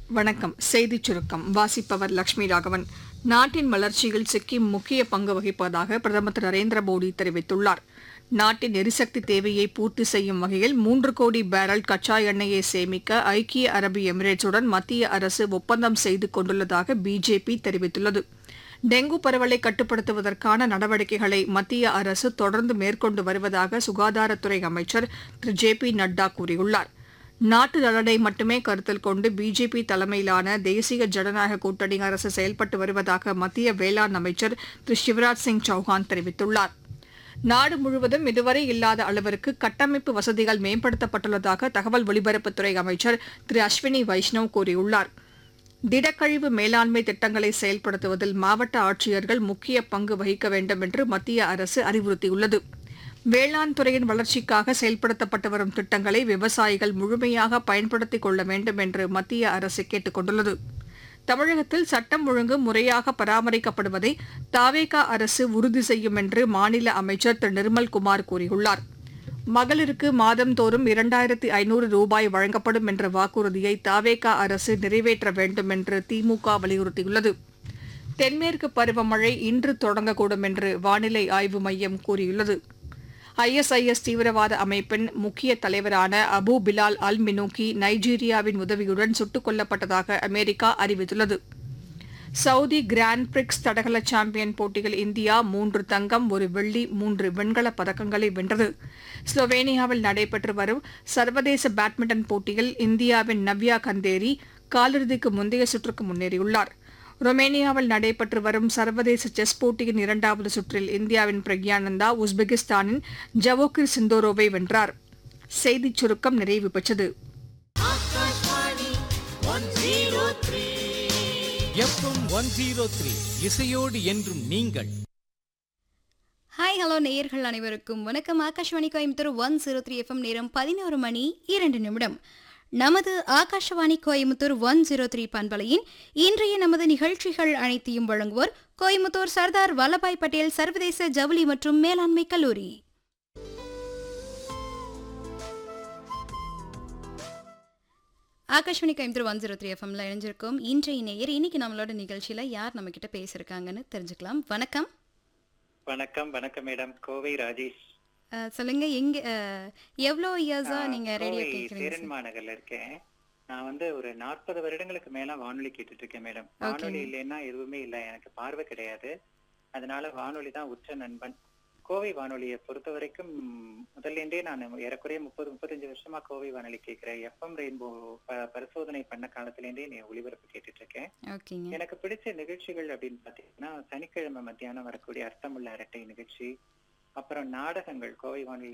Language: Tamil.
வணக்கம் செய்திச் சுருக்கம் வாசிப்பவர் லட்சுமி ராகவன் நாட்டின் வளர்ச்சியில் சிக்கிம் முக்கிய பங்கு வகிப்பதாக பிரதமர் திரு நரேந்திர மோடி தெரிவித்துள்ளார் நாட்டின் எரிசக்தி தேவையை பூர்த்தி செய்யும் வகையில் மூன்று கோடி பேரல் கச்சா எண்ணெயை சேமிக்க ஐக்கிய அரபு எமிரேட்ஸுடன் மத்திய அரசு ஒப்பந்தம் செய்து கொண்டுள்ளதாக பிஜேபி தெரிவித்துள்ளது டெங்கு பரவலை கட்டுப்படுத்துவதற்கான நடவடிக்கைகளை மத்திய அரசு தொடர்ந்து மேற்கொண்டு வருவதாக சுகாதாரத்துறை அமைச்சர் திரு ஜே பி நட்டா கூறியுள்ளார் நாட்டு நலனை மட்டுமே கருத்தில் கொண்டு பிஜேபி தலைமையிலான தேசிய ஜனநாயக கூட்டணி அரசு செயல்பட்டு வருவதாக மத்திய வேளாண் அமைச்சர் திரு சிவராஜ் சிங் சௌஹான் தெரிவித்துள்ளார் நாடு முழுவதும் இதுவரை இல்லாத அளவிற்கு கட்டமைப்பு வசதிகள் மேம்படுத்தப்பட்டுள்ளதாக தகவல் ஒலிபரப்புத்துறை அமைச்சர் திரு அஸ்வினி வைஷ்ணவ் கூறியுள்ளார் திடக்கழிவு மேலாண்மை திட்டங்களை செயல்படுத்துவதில் மாவட்ட ஆட்சியர்கள் முக்கிய பங்கு வகிக்க வேண்டும் என்று மத்திய அரசு அறிவுறுத்தியுள்ளது வேளாண் துறையின் வளர்ச்சிக்காக செயல்படுத்தப்பட்டு வரும் திட்டங்களை விவசாயிகள் முழுமையாக பயன்படுத்திக் கொள்ள வேண்டும் என்று மத்திய அரசு கேட்டுக் கொண்டுள்ளது தமிழகத்தில் சட்டம் ஒழுங்கு முறையாக பராமரிக்கப்படுவதை தாவேகா அரசு உறுதி செய்யும் என்று மாநில அமைச்சர் திரு நிர்மல்குமார் கூறியுள்ளார் மகளிருக்கு மாதந்தோறும் இரண்டாயிரத்தி ஐநூறு ரூபாய் வழங்கப்படும் என்ற வாக்குறுதியை தாவேகா அரசு நிறைவேற்ற வேண்டும் என்று திமுக வலியுறுத்தியுள்ளது தென்மேற்கு பருவமழை இன்று தொடங்கக்கூடும் என்று வானிலை ஆய்வு மையம் கூறியுள்ளது ஐஎஸ்ஐஎஸ் தீவிரவாத அமைப்பின் முக்கிய தலைவரான அபு பிலால் அல் மினூக்கி நைஜீரியாவின் உதவியுடன் சுட்டுக் கொல்லப்பட்டதாக அமெரிக்கா அறிவித்துள்ளது சவுதி கிராண்ட் பிரிக்ஸ் தடகள சாம்பியன் போட்டியில் இந்தியா மூன்று தங்கம் ஒரு வெள்ளி மூன்று வெண்கலப் பதக்கங்களை வென்றது ஸ்லோவேனியாவில் நடைபெற்று வரும் சர்வதேச பேட்மிண்டன் போட்டியில் இந்தியாவின் நவ்யா கந்தேரி காலிறுதிக்கு முந்தைய சுற்றுக்கு முன்னேறியுள்ளார் ரொமேனியாவில் நடைபெற்று வரும் சர்வதேச செஸ் போட்டியின் இரண்டாவது சுற்றில் இந்தியாவின் பிரக்யானந்தா உஸ்பெகிஸ்தானின் ஜவோகிர் சிந்தோரோவை வென்றார் செய்திச் சுருக்கம் நிறைவு பெற்றது எஃப்எம் ஒன் ஜீரோ த்ரீ இசையோடு என்றும் நீங்கள் ஹாய் ஹலோ நேயர்கள் அனைவருக்கும் வணக்கம் Akashvani Coimbatore one zero three FM நேரம் பதினோரு மணி இரண்டு நிமிடம் நமது Akashvani Coimbatore one zero three பண்பலையின் இன்றைய நமது நிகழ்ச்சிகள் அனைத்தையும் வழங்குவோர் கோயம்புத்தூர் சர்தார் வல்லபாய் பட்டேல் சர்வதேச ஜவுளி மற்றும் மேலாண்மை கல்லூரி Akashvani Coimbatore one zero three எஃப்எம்ல இணைஞ்சிருக்கோம் இன்றைய நேயர் இன்னைக்கு நம்மளோட நிகழ்ச்சியில யார் நம்ம கிட்ட பேசியிருக்காங்கன்னு தெரிஞ்சுக்கலாம் வணக்கம் வணக்கம் வணக்கம் மேடம் கோவை ராஜேஷ் அஹ், சொல்லுங்க எங்க அஹ், எவ்வளோ இயர்ஸா நான் நீங்க ரேடியோ கோவை கேக்குறீங்க சேரன் மாநகர்ல இருக்கேன் நான் வந்து ஒரு நாற்பது வருடங்களுக்கு மேல வானொலி கேட்டுட்டு இருக்கேன் மேடம் வானொலி இல்லைன்னா எதுவுமே இல்ல எனக்கு பார்வை கிடையாது அதனால வானொலி தான் உச்ச நண்பன் கோவை வானொலியை பொறுத்த வரைக்கும் முதல்லேருந்தே நான் ஏறக்குறைய முப்பது முப்பத்தஞ்சு வருஷமா கோவை வானொலி கேட்கிறேன் எஃப்எம் ரெயின்போ ப- பரிசோதனை பண்ண காலத்திலேருந்தே நீ ஒளிபரப்பு கேட்டுட்டு இருக்கேன் ஓகேங்க எனக்கு பிடிச்ச நிகழ்ச்சிகள் அப்படின்னு பாத்தீங்கன்னா சனிக்கிழமை மத்தியானம் வரக்கூடிய அர்த்தமுள்ள அரட்டை நிகழ்ச்சி அப்புறம் நாடகங்கள் கோவை வானொலியில